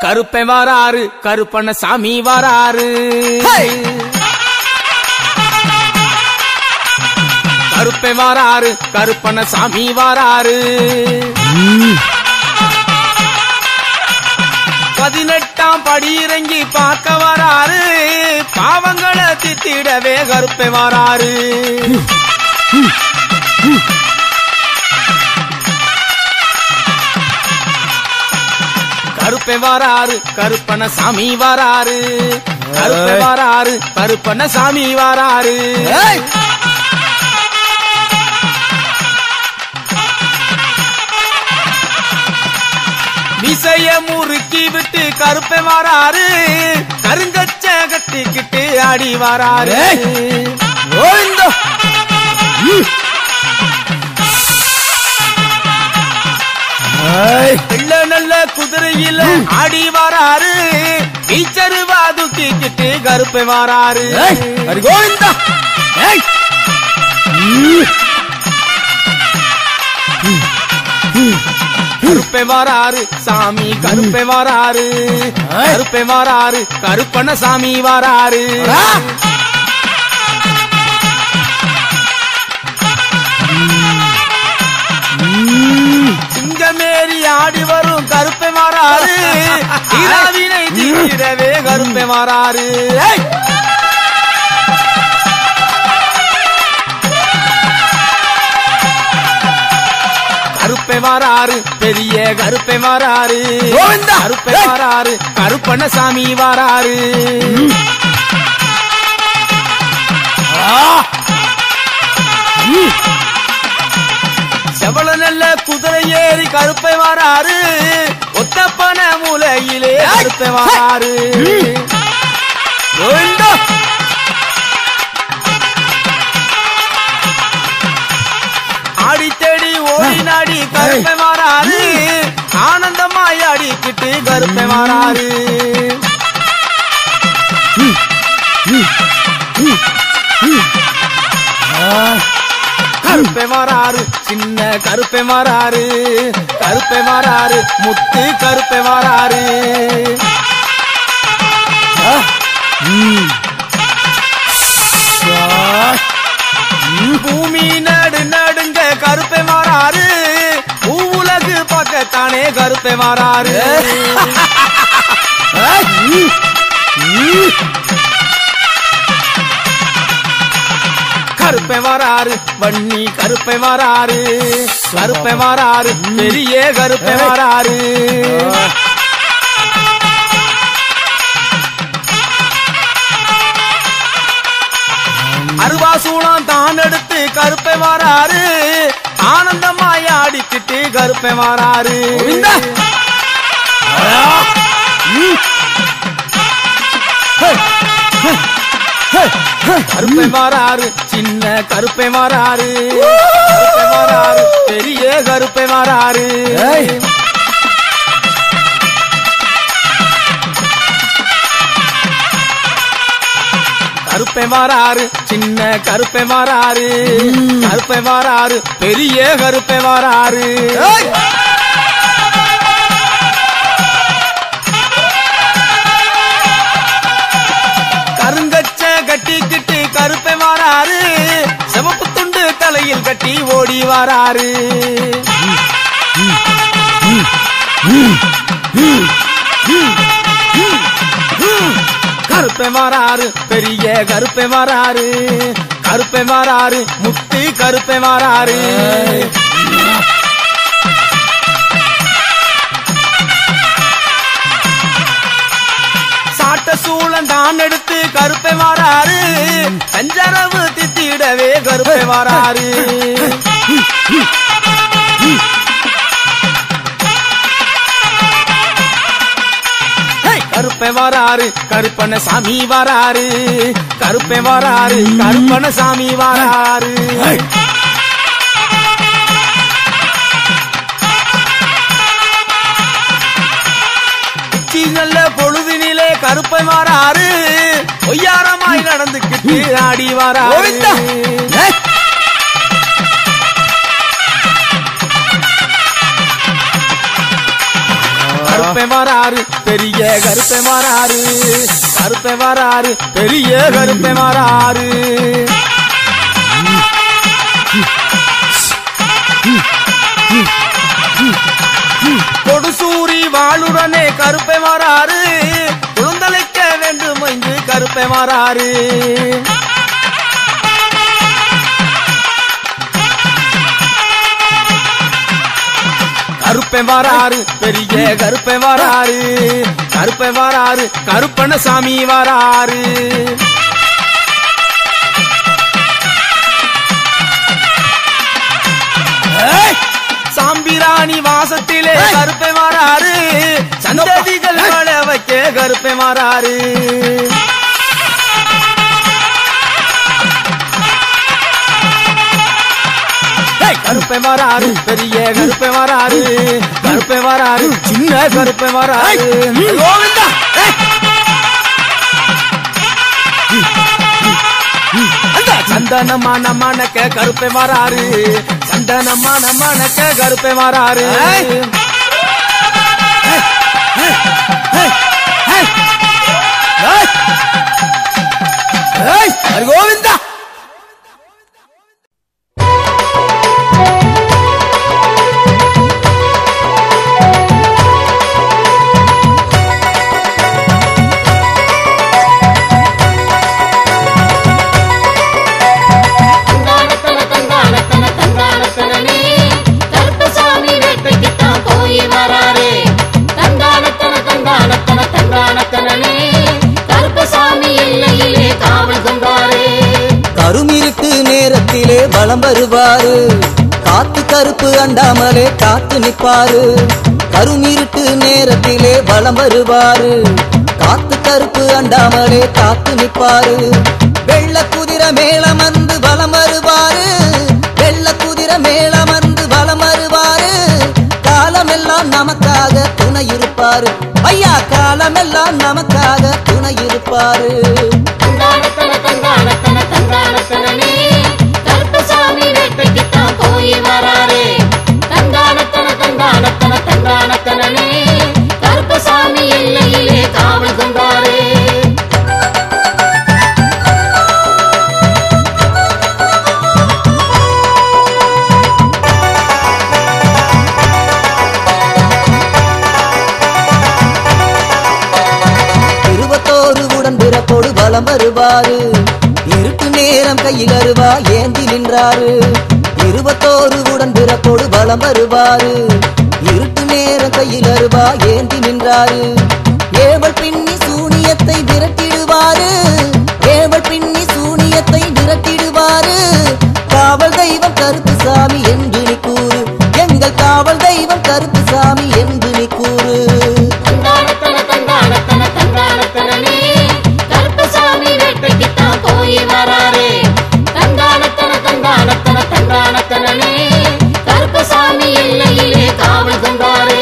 கருப்பை வாராரு கருப்பண்ண சாமி வாராரு கருப்பை வாராரு கருப்பண்ண சாமி வாராரு பதினெட்டாம் படி இறங்கி பார்க்க வராரு பாவங்களை தித்திடவே கருப்பை வாராரு கருப்பை வாராரு கருப்பண்ண சாமி வாராரு கருப்பை வாராரு கருப்பண்ண சாமி வாராரு விசைய முறுக்கி விட்டு கருப்பை வாராரு கருங்கச்ச கட்டிக்கிட்டு ஆடி வாராரு கோவிந்தா ஏய், நல்ல நல்ல குதிரையில ஆடி வாராரு டீச்சருவா தூக்கிக்கிட்டு கருப்பை வாராரு ஏய், ஹரி கோவிந்தா ஏய். ம், கருப்பை வாராரு சாமி கருப்பை வாராரு ஏய். கருப்பை வாராரு கருப்பண்ண சாமி வாராரு ஆ. சிங்கமேரி ஆடி வரும் கருப்பை மாறாரு இராவினை தீர்த்திடவே கருப்பை மாறாரு ஏய். கருப்பை மாறாரு பெரிய கருப்பை மாறாரு கோவிந்தா. கருப்பை ஏய். மாறாரு கருப்பண்ண சாமி வாராரு ஆ. ம், செவள நல்ல குதிரை ஏறி கருப்பை வாராரு ஒத்தப்பன மூலையிலே கருப்பை வாராரு கோவிந்தா ஆடி தேடி ஓடி நாடி கருப்பை மாறாரு ஆனந்தமாய் ஆடிக்கிட்டு கருப்பை மாறாரு கருப்பை மாறாரு சின்ன கருப்பை மாறாரு கருப்பை மாறாரு முத்து கருப்பை மாறாரு ஆ. பூமி நடு நடுங்க கருப்பை மாறாரு பூவுலகு பக்கத்தானே கருப்பை மாறாரு ஏய். ம், ம். கருப்பை மாறாரு வன்னி கருப்பை மாறாரு கருப்பை மாறாரு பெரிய கருப்பை மாறாரு அருவாசூலம் தான் எடுத்து கருப்பை மாறாரு ஆனந்தமாய் ஆடிக்கிட்டு கருப்பை மாறாரு கோவிந்தா. ஆ. ம். ஹே. ஹே. ஹே. ஹே. கருப்பை மாறாரு சின்ன கருப்பை மாறாரு கருப்பை மாறாரு பெரிய கருப்பை மாறாரு ஏய். கருப்பை மாறாரு சின்ன கருப்பை மாறாரு கருப்பை மாறாரு பெரிய கருப்பை மாறாரு ஏய். கருங்கச்ச கட்டிக்கிட்டு கருப்பை மாறாரு சிவப்பு துண்டு தலையில் கட்டி ஓடி வாராரு கருப்பை மாறாரு பெரிய கருப்பை மாறாரு கருப்பை மாறாரு முத்து கருப்பை மாறாரு சாட்ட சூழன் தான் எடுத்து கருப்பை மாறாரு சஞ்சரவு தித்திடவே கருப்பை மாறாரு கருப்பை வாராரு கருப்பண்ண சாமி வாராரு கருப்பை வாராரு கருப்பண்ண சாமி வாராரு ஏய். உச்சி நல்ல பொழுதினிலே கருப்பை வாராரு ஒய்யாரமாய் நடந்துக்கிட்டு ஆடி வாராரு கோவிந்தா. ஏய். கருப்பை கருப்பை வராரு பெரிய கருப்பை வராரு கருப்பை வராரு பெரிய கருப்பை வராரு கொடுசூரி வாளுடனே கருப்பை வராரு குழுந்தளிக்க வேண்டும் இங்கு கருப்பை வராரு கருப்பை வராரு பெரிய கருப்பை வராரு கருப்பை வராரு கருப்பண்ண சாமி வராரு ஏய், சாம்பிராணி வாசத்திலே ஏய்! கருப்பை வராரு சந்ததிகள் வாழ வைக்க கருப்பை வராரு ஏய், கருப்பை வராரு பெரிய கருப்பை வராரு கருப்பை வராரு சின்ன கருப்பை ஏய், வராரு கோவிந்தா ஏய். அந்த சந்தனமான மணக்க கருப்பை வராரு சந்தனமான மணக்க கருப்பை வராரு ஏய்! ஏய், ஏய். ஏய், ஹரி கோவிந்தா தந்தானத்தன தந்தானத்தன தந்தானத்தனனே கருப்பசாமி வேட்டைக்குத்தான் போய் வராரே தந்தானத்தன தந்தானத்தன தந்தானத்தனனே கருப்பசாமி எல்லையிலே காவல் கொண்டாரே கருமிருட்டு நேரத்திலே வலம் வருவாரு காத்து கருப்பு அண்டாமலே காத்து நிப்பாரு கருமிருட்டு நேரத்திலே வலம் வருவாரு காத்து கருப்பு அண்டாமலே காத்து நிப்பாரு வெள்ள குதிரை மேளம் வந்து வலம் வருவாரு வெள்ள குதிரை மேளம் வந்து வலம் வருவாரு காலமெல்லாம் நமக்காக துணை இருப்பாரு ஐயா காலமெல்லாம் நமக்காக துணை இருப்பாரு தந்தானத்தன தந்தானத்தன தந்தானத்தனனே கருப்பசாமி வேட்டைக்குத்தான் போய் வராரே தந்தானத்தன தந்தானத்தன தந்தானத்தனனே கருப்பசாமி எல்லையிலே காவல் கொண்டாரே இருபத்தோரு உடன் பிறப்போடு வலம் வருவாரு இருட்டு நேரம் கையில் அருவா ஏந்தி நின்றாரு இருபத்தோரு உடன் பிறப்போடு வலம் வருவாரு இருட்டு நேரம் கையில் அருவா ஏந்தி நின்றாரு ஏவல் பின்னி சூனியத்தை விரட்டிடுவாரு ஏவல் பின்னி சூனியத்தை விரட்டிடுவாரு காவல் தெய்வம் கருப்பு சாமி என்று நீ கூறு எங்கள் காவல் தெய்வம் கருப்பு சாமி என்று நீ கூறு தந்தானத்தன தந்தானத்தன தந்தானத்தனனே கருப்பசாமி வேட்டைக்குத்தான் போய் வராரே தந்தானத்தன தந்தானத்தன தந்தானத்தனனே கருப்பசாமி எல்லையிலே காவல் கொண்டாரே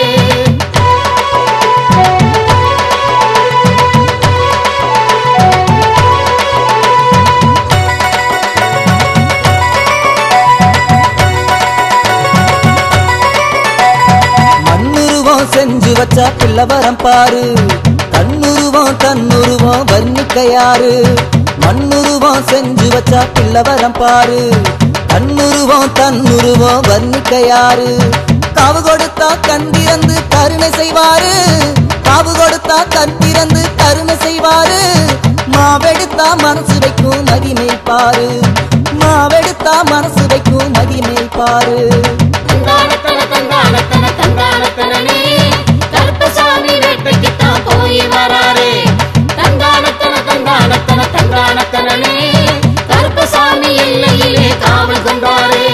மண்ணுருவம் செஞ்சு வச்சா பிள்ளவரம் பாரு கண்ணுருவம் தன்னுருவம் வர்ணிக்கையாரு மண்ணுருவம் செஞ்சு வச்சா பிள்ளவரம் பாரு கண்ணுருவம் தன்னுருவம் வர்ணிக்கையாரு காவு கொடுத்தா கண் திறந்து கருணை செய்வாரு காவு கொடுத்தா கண் திறந்து கருணை செய்வாரு மாவெடுத்தா மனசு வைக்கும் மகிமை பாரு மாவெடுத்தா மனசு வைக்கும் மகிமை பாரு தந்தானத்தன தந்தானத்தன தந்தானத்தனனே கருப்பசாமி வேட்டைக்குத்தான் போய் வராரே தந்தானத்தன தந்தானத்தன தந்தானத்தனனே கருப்பசாமி எல்லையிலே காவல் கொண்டாரே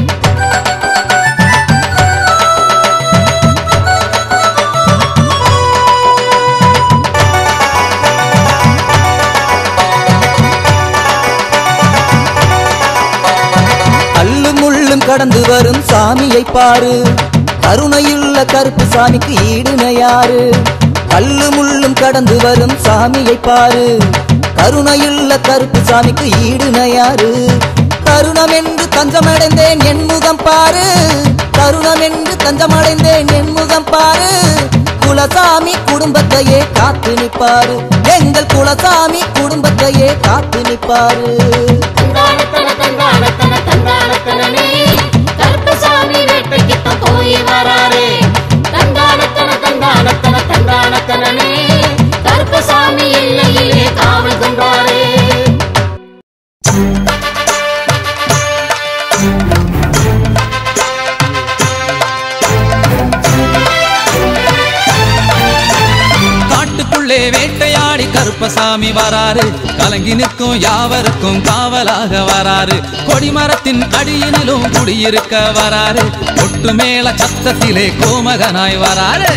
கல்லும் முள்ளும் கடந்து வரும் சாமியை பாரு கருணையுள்ள கருப்பு சாமிக்கு ஈடுனையாரு கல்லு முள்ளும் கடந்து வரும் சாமியை பாரு கருணையுள்ள கருப்பு சாமிக்கு ஈடுனையாரு கருணம் என்று தஞ்சமடைந்தேன் என் முகம் பாரு கருணம் என்று தஞ்சமடைந்தேன் என் முகம் பாரு குலசாமி குடும்பத்தையே காத்து நிப்பாரு எங்கள் குலசாமி குடும்பத்தையே காத்து நிப்பாரு தந்தானத்தன தந்தானத்தன தந்தானத்தனனே கருப்பசாமி வேட்டைக்குத்தான் போய் வராரே தந்தானத்தன தந்தானத்தன தந்தானத்தனனே கருப்பசாமி எல்லையிலே காவல் கொண்டாரே காட்டுக்குள்ளே வேட்டையாடி கருப்பசாமி வராரு கலங்கி நிற்கும் யாவருக்கும் காவலாக வராரு கொடிமரத்தின் அடியினிலும் குடியிருக்க வராரு ஒட்டு மேல சத்தத்திலே கோமகனாய் வராரு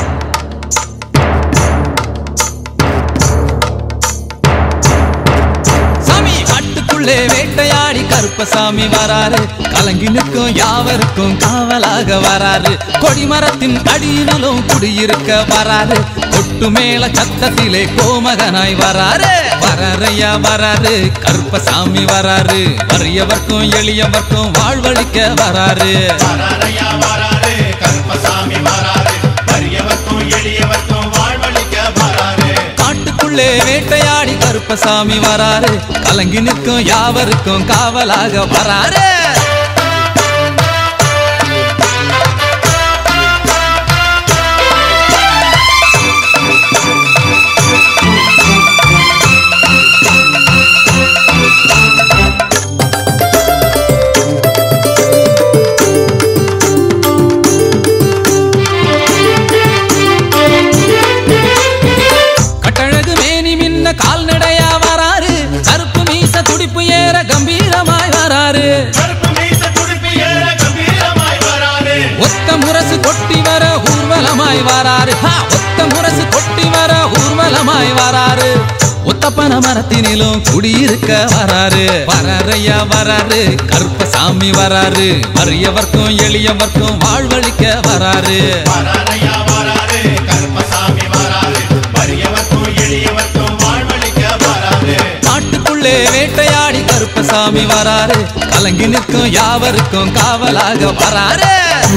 சாமி காட்டுக்குள்ளே வேட்டையாடி கருப்பசாமி வராரு கலங்கி நிற்கும் யாவருக்கும் காவலாக வராரு கொடிமரத்தின் அடியினிலும் குடியிருக்க வராரு கொட்டு மேல சத்தத்திலே கோமகனாய் வராரு வராரையா வராரு கருப்பசாமி வராரு வறியவர்க்கும் எளியவர்க்கும் வாழ்வழிக்க வராரு வராரையா வராரு கருப்பசாமி வராரு வறியவர்க்கும் எளியவர்க்கும் வாழ்வழிக்க வராரு காட்டுக்குள்ளே வேட்டையாடி கருப்பசாமி வராரு கலங்கி நிற்கும் யாவருக்கும் காவலாக வராரு கட்டழகு மேனி மின்ன கால்நடையா வராரு கருப்பு மீச துடிப்பு ஏற கம்பீரமாய் வராரு கருப்பு மீச துடிப்பு ஏற கம்பீரமாய் வராரு ஒத்த முரசு கொட்டி வர ஊர்வலமாய் வராரு ஹா, ஒத்த முரசு கொட்டி வர ஊர்வலமாய் வராரு ஒத்தப்பன மரத்தினிலும் குடியிருக்க வராரு வராரையா வராரு கருப்பசாமி வராரு வறியவர்க்கும் எளியவர்க்கும் வாழ்வழிக்க வராரு வராரையா வராரு கருப்பசாமி வராரு வறியவர்க்கும் எளியவர்க்கும் வாழ்வழிக்க வராரு காட்டுக்குள்ளே வேட்டையாடி கருப்பசாமி வராரு கலங்கி நிற்கும் யாவருக்கும் காவலாக வராரு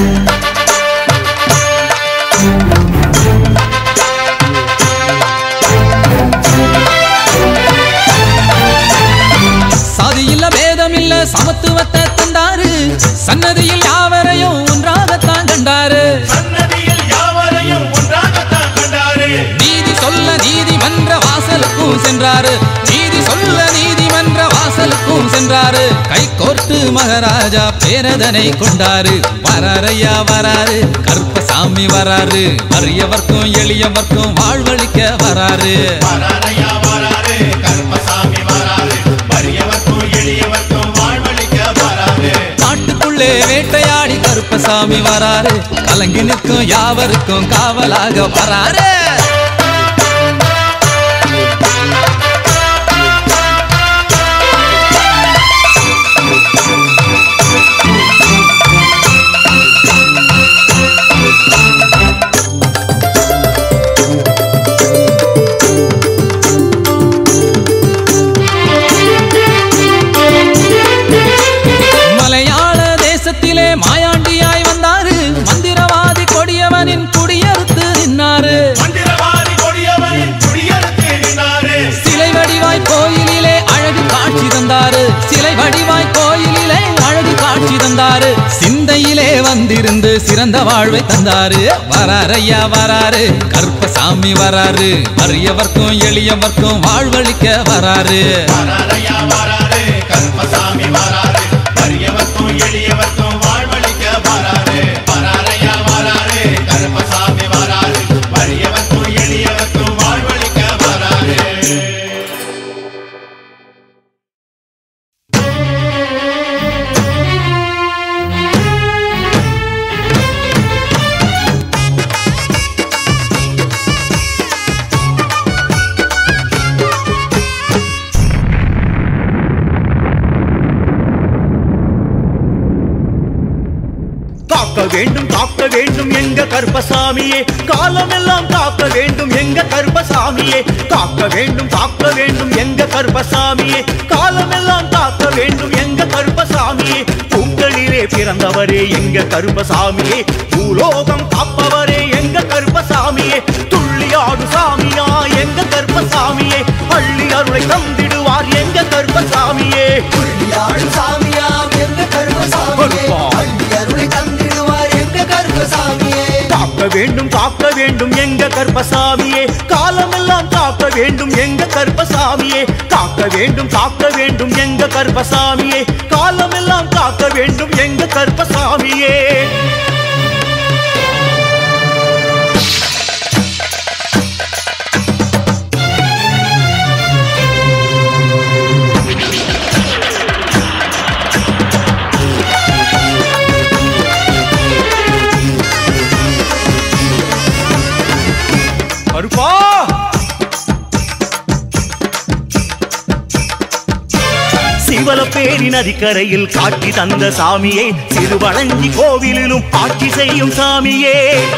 சாதியில்ல பேதமில்ல சமத்துவத்தை தந்தாரு சன்னதியில் யாவரையும் ஒன்றாகத்தான் கண்டாரு சன்னதியில் யாவரையும் ஒன்றாகத்தான் கண்டாரு நீதி சொல்ல நீதிமன்ற வாசலுக்கும் சென்றாரு நீதி சொல்ல நீதிமன்ற வாசலுக்கும் சென்றாரு கை கோர்த்து மகாராஜா பேரதனை கொண்டாரு வராரையா வராரு கருப்பசாமி வராரு வறியவர்க்கும் எளியவர்க்கும் வாழ்வழிக்க வராரு வராரையா வராரு கருப்பசாமி வராரு வறியவர்க்கும் எளியவர்க்கும் வாழ்வழிக்க வராரு காட்டுக்குள்ளே வேட்டையாடி கருப்பசாமி வராரு கலங்கி நிற்கும் யாவருக்கும் காவலாக வராரு மலையாள தேசத்திலே மாயாண்டியாய் வந்தாரு மந்திரவாதி கொடியவனின் குடியறுத்து நின்னாரு மந்திரவாதி கொடியவனின் குடியரசு நின்றாரு சிலை வடிவாய் கோயிலிலே அழகு காட்சி தந்தாரு சிலை வடிவாய் கோயிலிலே அழகு காட்சி தந்தாரு சிந்தையிலே வந்திருந்து சிறந்த வாழ்வை தந்தாரு வராரையா வராரு கருப்பசாமி வராரு வறியவர்க்கும் எளியவர்க்கும் வாழ்வழிக்க வராரு வராரையா வராரு கருப்பசாமி வராரு வறியவர்க்கும் எளியவர்க்கும் வாழ்வழிக்க வராரு வராரையா வராரு கருப்பசாமி வராரு வறியவர்க்கும் எளியவர்க்கும் வாழ்வழிக்க வராரு காக்க வேண்டும் காக்க வேண்டும் எங்க கருப்பசாமியே காலமெல்லாம் காக்க வேண்டும் எங்க கருப்பசாமியே காக்க வேண்டும் காக்க வேண்டும் எங்க கருப்பசாமியே காலமெல்லாம் காக்க வேண்டும் எங்க கருப்பசாமியே உங்களிலே பிறந்தவரே எங்க கருப்பசாமியே பூலோகம் காப்பவரே எங்க கருப்பசாமியே கருப்பசாமியே காலமெல்லாம் காக்க வேண்டும் எங்க கருப்பசாமியே காக்க வேண்டும் காக்க வேண்டும் எங்க கருப்பசாமியே காலமெல்லாம் காக்க வேண்டும் எங்க கருப்பசாமியே கருப்பா சிவலப்பேரி நதிக்கரையில் காட்சி தந்த சாமியே சிறுவளஞ்சி கோவிலிலும் ஆட்சி செய்யும் சாமியே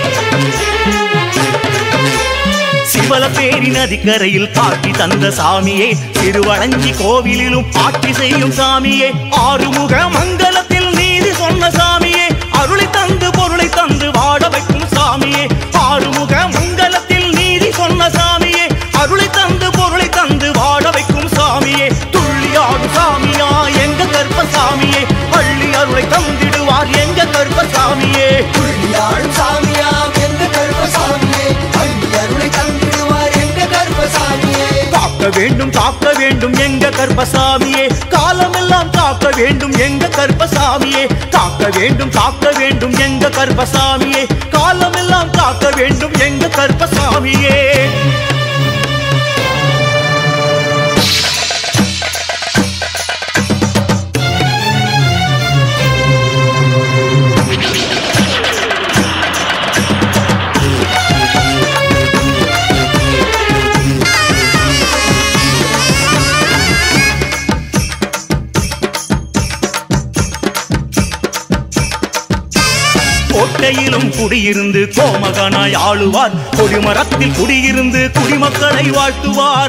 சிவலப்பேரி நதிக்கரையில் காட்சி தந்த சாமியே திருவளஞ்சி கோவிலிலும் ஆட்சி செய்யும் சாமியே ஆறுமுக மங்கலத்தில் நீதி சொன்ன சாமியே அருளை தந்து பொருளை தந்து வாழ வைக்கும் சாமியே ஆறுமுக மங்கலத்தில் நீதி சொன்ன சாமியே அருளை தந்து பொருளை தந்து வாழ வைக்கும் சாமியே துள்ளியாடு சாமியா எங்க கர்ப்பசாமியே பள்ளி அருளை தந்திடுவார் எங்க கர்ப்பசாமியே புள்ளியாள் சாமியாம் எந்த கருப்பசாமியே அள்ளி அருளை தந்திடுவார் எங்க கருப்பசாமியே காக்க வேண்டும் காக்க வேண்டும் எங்க கர்ப்பசாமியே காலமெல்லாம் காக்க வேண்டும் எங்க கர்ப்பசாமியே காக்க வேண்டும் காக்க வேண்டும் எங்க கர்ப்பசாமியே காலமெல்லாம் காக்க வேண்டும் எங்க கர்ப்பசாமியே கோட்டையிலும் குடியிருந்து கோமகனாய் ஆளுவார் கொடிமரத்தில் குடியிருந்து குடிமக்களை வாழ்த்துவார்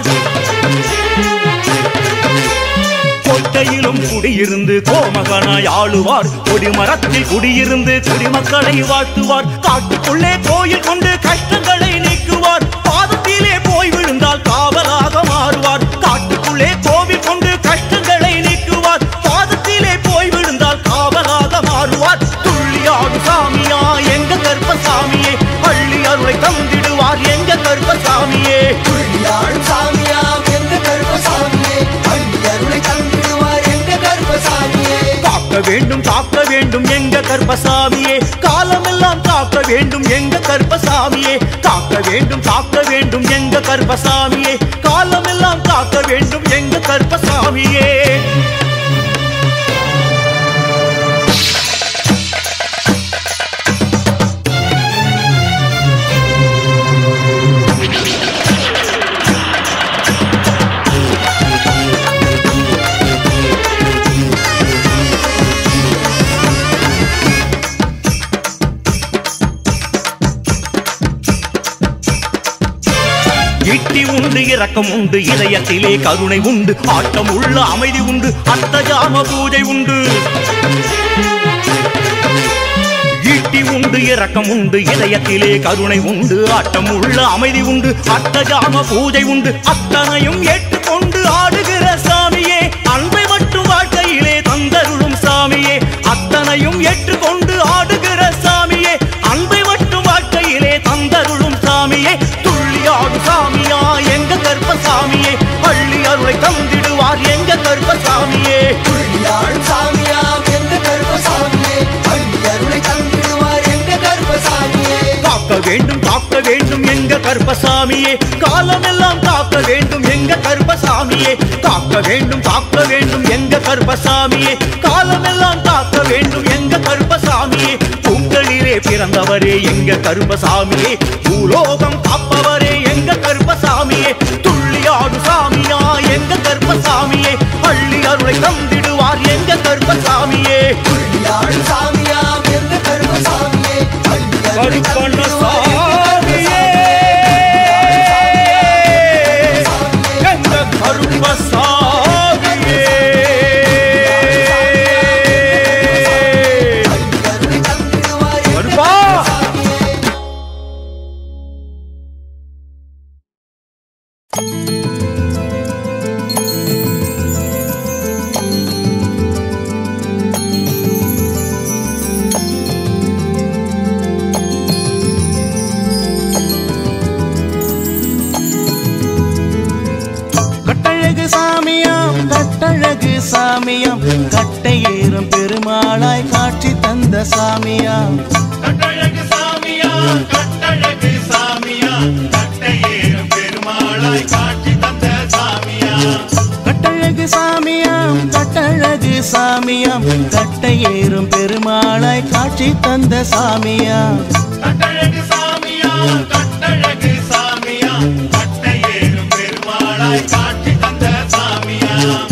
கோட்டையிலும் குடியிருந்து கோமகனாய் ஆளுவார் கொடிமரத்தில் குடியிருந்து குடிமக்களை வாழ்த்துவார் காட்டுக்குள்ளே கோயில் கொண்டு கஷ்டங்களை நீக்குவார் பாதத்திலே போய் விழுந்தால் காவலாக மாறுவார் காட்டுக்குள்ளே கோவில் கொண்டு கஷ்டங்களை நீக்குவார் பாதத்திலே போய் விழுந்தால் காவலாக மாறுவார் துள்ளியாடு சாமியா எங்க கர்ப்பசாமியே பள்ளி அருளை தந்திடுவார் எங்க கர்ப்பசாமியே புள்ளியாள் சாமியாம் எந்த கருப்பசாமியே அள்ளி அருளை தந்திடுவார் எங்க கருப்பசாமியே காக்க வேண்டும் காக்க வேண்டும் எங்க கர்ப்பசாமியே காலமெல்லாம் காக்க வேண்டும் எங்க கர்ப்பசாமியே காக்க வேண்டும் காக்க வேண்டும் எங்க கர்ப்பசாமியே காலமெல்லாம் காக்க வேண்டும் எங்க கர்ப்பசாமியே இட்டி உண்டு இரக்கம் உண்டு இதயத்திலே கருணை உண்டு ஆட்டம் உள்ள அமைதி உண்டு அத்தஜாம பூஜை உண்டு ஈட்டி உண்டு இரக்கம் உண்டு இதயத்திலே கருணை உண்டு ஆட்டம் உள்ள அமைதி உண்டு அத்தஜாம பூஜை உண்டு அத்தனையும் ஏற்றுக்கொண்டு ஆடுகிற சாமியே அன்பை மட்டும் வாழ்க்கையிலே தந்தருளும் சாமியே அத்தனையும் ஏற்றுக்கொண்டு ஆடுகிற சாமியே அன்பை மட்டும் வாழ்க்கையிலே தந்தருளும் சாமியே துள்ளியாடு சாமியா எங்க கர்ப்பசாமியே பள்ளி அருளை தந்திடுவார் எங்க கர்ப்பசாமியே புள்ளியாள் சாமியாம் எந்த கருப்பசாமியே அள்ளி அருளை தந்திடுவார் எங்க கருப்பசாமியே காக்க வேண்டும் காக்க வேண்டும் எங்க கர்ப்பசாமியே காலமெல்லாம் காக்க வேண்டும் எங்க கர்ப்பசாமியே காக்க வேண்டும் காக்க வேண்டும் எங்க கர்ப்பசாமியே காலமெல்லாம் காக்க வேண்டும் எங்க கர்ப்பசாமியே உங்களிலே பிறந்தவரே எங்க கருப்பசாமியே பூலோகம் காப்பவரே எங்க கருப்பசாமியே துள்ளியாடு சாமியா எங்க கருப்பசாமியே பள்ளி அருளை தந்திடுவார் எங்க கருப்பசாமியே புள்ளியாள் சாமியாம் எந்த கருப்பசாமியே அள்ளி அருளை தந்திடுவார் கருப்பணசாமியே எங்க கருப்பசாமியே அள்ளி அருளை தந்திடுவார் எங்க கருப்பா! கருப்பசாமியே. கருப்பா! அள்ளி அருளை தந்திடுவார் எங்க கருப்பசாமியே. அள்ளி அருளை தந்திடுவார் எங்க கருப்பசாமியே. அள்ளி அருளை தந்திடுவார் எங்க கருப்பசாமியே. சாமியாம் கட்டழகு சாமியாம் கட்டை ஏறும் பெருமாளாய் காட்சி தந்த சாமியாம் கட்டழகு சாமியா கட்டழகு சாமியா கட்டையேறும் பெருமாளாய் காட்சி தந்த சாமியா கட்டழகு சாமியாம் கட்டழகு சாமியாம் கட்டை ஏறும் பெருமாளாய் காட்சி தந்த சாமியாம் கட்டழகு சாமியா கட்டழகு சாமியா கட்டையேறும் பெருமாளாய் காட்சி தந்த சாமியா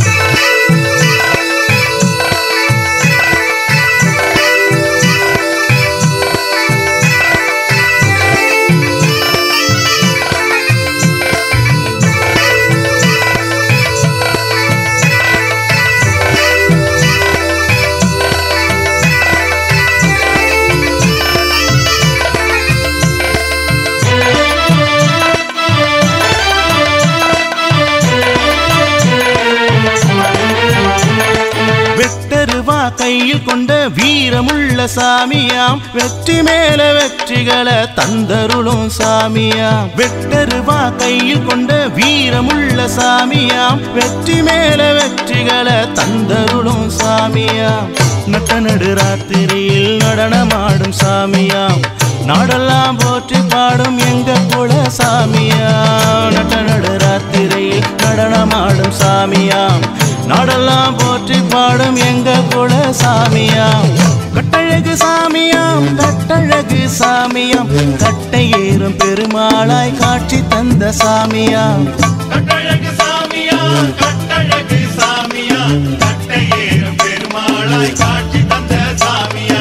வெட்டருவா கையில் கொண்ட வீரமுள்ள சாமியாம் வெற்றி மேல வெற்றிகளை தந்தருளும் சாமியாம் வெட்டருவா கையில் கொண்ட வீரமுள்ள சாமியாம் வெற்றி மேல வெற்றிகளை தந்தருளும் சாமியாம் நட்ட நடு ராத்திரியில் நடனமாடும் சாமியாம் நாடெல்லாம் போற்றி பாடும் எங்க குல சாமியாம் நட்ட நடு ராத்திரியில் நடனமாடும் சாமியாம் நாடெல்லாம் போற்றி பாடும் எங்க குல சாமியாம் கட்டழகு சாமியாம் கட்டழகு சாமியாம் கட்டை ஏறும் பெருமாளாய் காட்சி தந்த சாமியாம் கட்டழகு சாமியா கட்டழகு சாமியா கட்டையேறும் பெருமாளாய் காட்சி தந்த சாமியா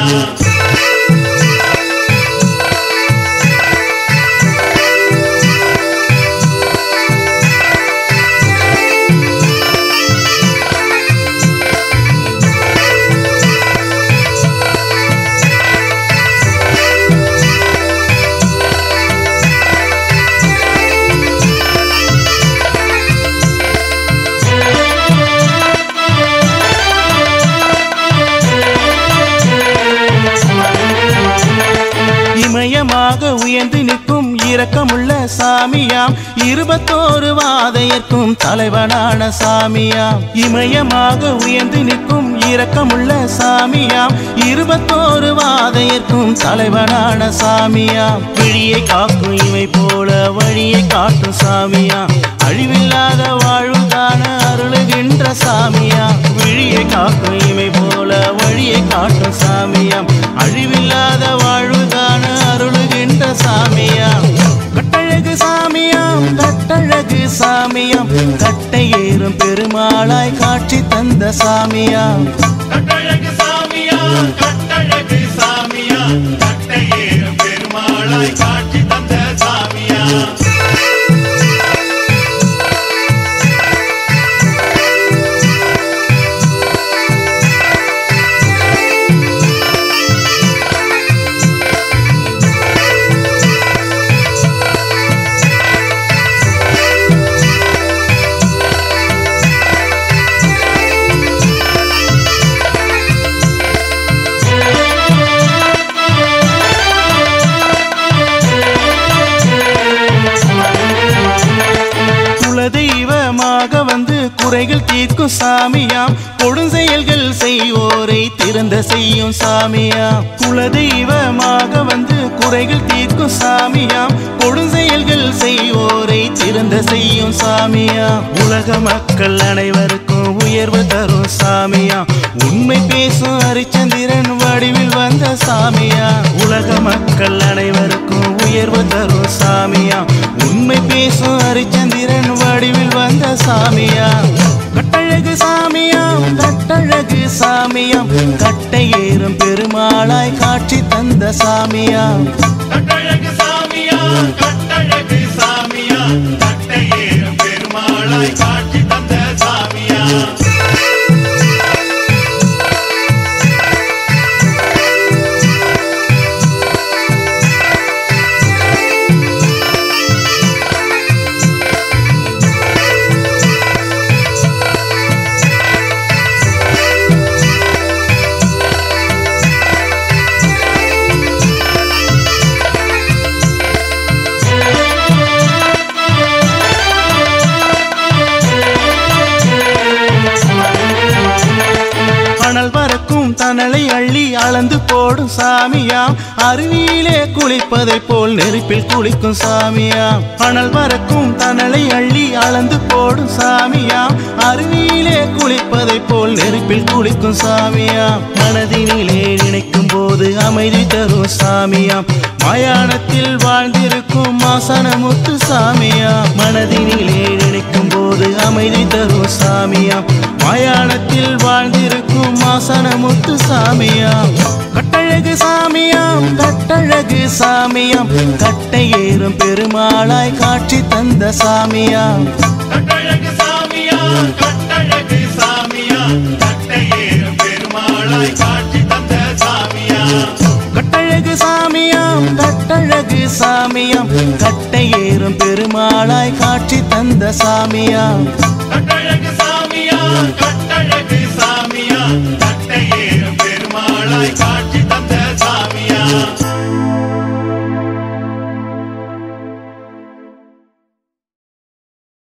இமயமாக உயர்ந்து நிற்கும் இரக்கமுள்ள சாமியாம் இருபத்தோரு வாதையர்க்கும் தலைவனான சாமியாம் இமயமாக உயர்ந்து நிற்கும் இரக்கமுள்ள சாமியாம் இருபத்தோரு வாதையர்க்கும் தலைவனான சாமியாம் விழியை காக்கும் இவை போல வழியை காட்டும் சாமியாம் அழிவில்லாத வாழ்வு காண அருளுகின்ற சாமியாம் விழியை காக்கும் இவை போல வழியை காட்டும் சாமியாம் அழிவில்லாத வாழ்வு காண அருளுகின்ற சாமியாம் கட்டழகு சாமியாம் கட்டழகு சாமியாம் கட்டை ஏறும் பெருமாளாய் காட்சி தந்த சாமியாம் கட்டழகு சாமியா கட்டழகு சாமியா கட்டையேறும் பெருமாளாய் காட்சி தந்த சாமியா குலதெய்வமாக வந்து குறைகள் தீர்க்கும் சாமியாம் கொடுஞ்செயல்கள் செய்வோரை திறந்த செய்யும் சாமியாம் குலதெய்வமாக வந்து குறைகள் தீர்க்கும் சாமியாம் கொடுஞ்செயல்கள் செய்வோரை திறந்த செய்யும் சாமியாம் உலக மக்கள் அனைவருக்கும் உயர்வு தரும் சாமியாம் உண்மை பேசும் ஹரிச்சந்திரன் வடிவில் வந்த சாமியா உலக மக்கள் அனைவருக்கும் உயர்வு தரும் சாமியா உண்மை பேசும் ஹரிச்சந்திரன் வடிவில் வந்த சாமியா கட்டழகு சாமியாம் கட்டழகு சாமியாம் கட்டை ஏறும் பெருமாளாய் காட்சி தந்த சாமியாம் கட்டழகு சாமியா கட்டழகு சாமியா கட்டையேறும் பெருமாளாய் காட்சி தந்த சாமியா கட்டழகு தனலை அள்ளி அளந்து போடும் சாமியாம் அருவியிலே குளிப்பதைப் போல் நெருப்பில் குளிக்கும் சாமியாம் அனல் பறக்கும் தனலை அள்ளி அளந்து போடும் சாமியாம் அருவியிலே குளிப்பதைப் போல் நெருப்பில் குளிக்கும் சாமியாம் மனதினிலே நினைக்கும் போது அமைதி தரும் சாமியாம் மயானத்தில் வாழ்ந்திருக்கும் மாசனமுத்து சாமியாம் மனதினிலே நினைக்கும் போது அமைதி தரும் சாமியாம் மயானத்தில் வாழ்ந்திருக்கும் மாசனமுத்து சாமியாம் கட்டழகு சாமியாம் கட்டழகு சாமியாம் கட்டை ஏறும் பெருமாளாய் காட்சி தந்த சாமியாம் கட்டழகு சாமியா கட்டழகு சாமியா கட்டையேறும் பெருமாளாய் காட்சி தந்த சாமியா கட்டழகு சாமியாம் கட்டழகு சாமியாம் கட்டை ஏறும் பெருமாளாய் காட்சி தந்த சாமியாம் கட்டழகு